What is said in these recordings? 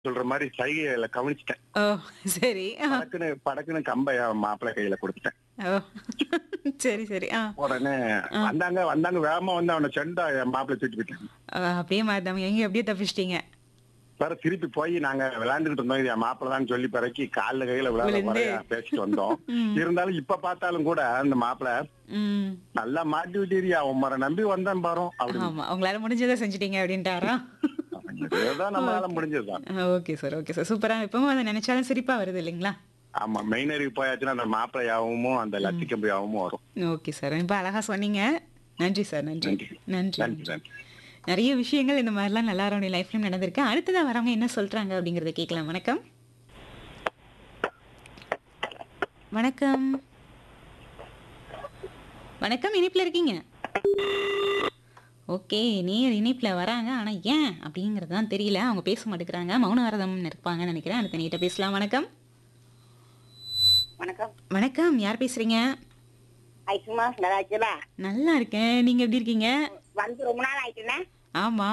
சொல்ற மாதிரி சைகையில கவனிச்சிட்டேன் ஓ சரி ஆ. படக்குன்னு படக்குன்னு கம்பை என் மாப்பிள்ளை கையில கொடுத்துட்டேன் ஓ சரி சரி ஆ உடனே வந்தாங்க வந்தாங்க வேகமா வந்து அவனை செண்டா என் மாப்பிள்ளை தூக்கி போயிட்டாங்க ஆ, அப்படியே மாத்தாம எங்க அப்படியே தப்பிச்சிட்டீங்க வேற திருப்பி போய் நாங்க விளையாண்டுட்டு இருந்தோம் இது என் மாப்பிள்ளை தான் சொல்லி பிறக்கி கால்ல கையில விளையாட விழுந்து. குறைய பேசிட்டு வந்தோம் இருந்தாலும் இப்ப பார்த்தாலும் கூட அந்த மாப்பிள்ளை ம் நல்லா மாட்டி விட்டீரியா உம்மரை நம்பி வந்தேன் பாரு அப்படின்னு ஆமா உங்களால முடிஞ்சதை செஞ்சிட்டீங்க அப்படின்ட்டாரா ஏதோ நம்மளால முடிஞ்சதுதான் ஓகே சார் ஓகே சார் சூப்பரா இப்பவும் அதை நினைச்சாலும் சிரிப்பா வருது இல்லைங்களா ஆமா மெயினருக்கு போயாச்சுன்னா அந்த மாப்பிள்ளையாவும் அந்த லத்தி கம்பியாவும் வரும் ஓகே சார் இப்போ அழகா சொன்னீங்க நன்றி சார் நன்றி நன்றி. நன்றி நன்றி நன்றி நிறைய விஷயங்கள் இந்த மாதிரிலாம் நல்லா நம்முடைய லைஃப்லயும் நடந்திருக்கு அடுத்ததா வரவங்க என்ன சொல்றாங்க அப்படிங்கறத கேட்கலாம் வணக்கம் வணக்கம் வணக்கம் இனிப்புல இருக்கீங்க ஓகே நேர் இனிப்புல வராங்க ஆனா ஏன் அப்படிங்கறது தான் தெரியல அவங்க பேச மாட்டேங்கிறாங்க மௌன விரதம் இருப்பாங்கன்னு நினைக்கிறேன் அடுத்த நீட்ட பேசலாம் வணக்கம் வணக்கம் வணக்கம் யார் பேசுறீங்க ஆயிடுச்சுமா நல்லா ஆச்சுல நல்லா இருக்கேன் நீங்க எப்படி இருக்கீங்க வந்து ரொம்ப நாள் ஆயிட்டுனே ஆமா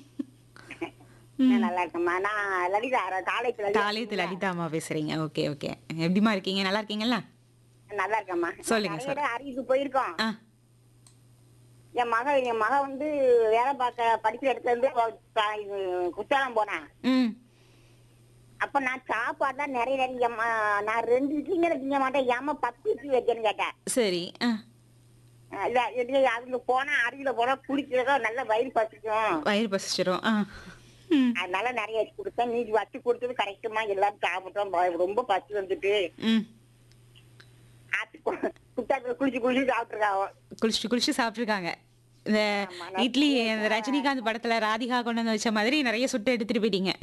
நான் நல்லா இருக்கேம்மா நான் லலிதா காலேஜ் தாலியத்து லலிதா அம்மா பேசுறீங்க ஓகே ஓகே எப்படிமா இருக்கீங்க நல்லா இருக்கீங்களா நல்லா இருக்கேம்மா சொல்லுங்க, நிறைய இடம் அரியலுக்கு போயிருக்கோம் ஆ என் மக என் மக வந்து வேலை பார்க்க படிக்கிற இடத்துல இருந்து அவ க- இது குற்றாலம் போனேன் ம் அப்ப நான் சாப்பாடுலாம் நிறைய நிறைய ஏம்மா, நான் ரெண்டு இட்லிங்க திங்க மாட்டேன் ஏமா பத்து இட்லி வைக்கன்னு கேட்டேன் சரி ஆ அஹ் இல்ல இது அதுல போனா அருகில போனா குடிக்கிறதோ நல்ல வயிறு பசிக்கும் வயிறு பசிச்சிரும் ஆ ம் அதனால நிறைய வச்சு கொடுத்தேன் நீ வச்சு கொடுத்தது கரெக்டுமா எல்லாரும் சாப்பிட்டோம் ப- ரொம்ப பசி வந்துட்டு ம் ஆத்து கு- குத்தாத்துல குளிச்சு குளிச்சு சாப்பிட்டுருக்காவோ குளிச்சுட்டு குளிச்சு சாப்பிட்ருக்காங்க இந்த இட்லி இந்த ரஜினிகாந்த் படத்துல ராதிகா கொண்டு வந்து வச்ச மாதிரி நிறைய சுட்டு எடுத்துட்டு போயிட்டீங்க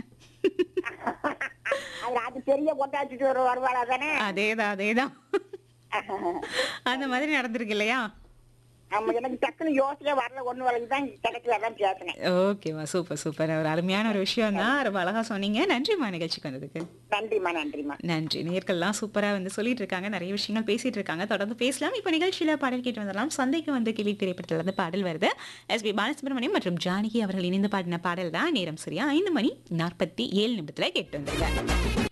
அது அது பெரிய கொட்டாச்சிட்டு ஒரு வருவாளா தானே அதேதான் அதேதான் அந்த மாதிரி நடந்திருக்கு இல்லையா நம்ம எனக்கு டக்குன்னு யோசனையே வரல ஒண்ணு வரல தான் கிடைச்சி வரலாம் பேசினேன் ஓகேவா சூப்பர் சூப்பர் ஒரு அருமையான ஒரு விஷயம் தான் ரொம்ப அழகா சொன்னீங்க நன்றிம்மா நிகழ்ச்சிக்கு வந்ததுக்கு நன்றிம்மா நன்றிம்மா நன்றி நேர்கள்லாம் சூப்பரா வந்து சொல்லிட்டு இருக்காங்க நிறைய விஷயங்கள் பேசிட்டு இருக்காங்க தொடர்ந்து பேசலாம் இப்போ நிகழ்ச்சியில பாடல் கேட்டு வந்துடலாம் சந்தைக்கு வந்து கிளி திரைப்படத்துல இருந்து பாடல் வருது எஸ் பி பாலசுப்ரமணியம் மற்றும் ஜானகி அவர்கள் இணைந்து பாடின பாடல் தான் நேரம் சரியா ஐந்து மணி நாற்பத்தி ஏழு நிமிடத்துல கேட்டு வந்துருங்க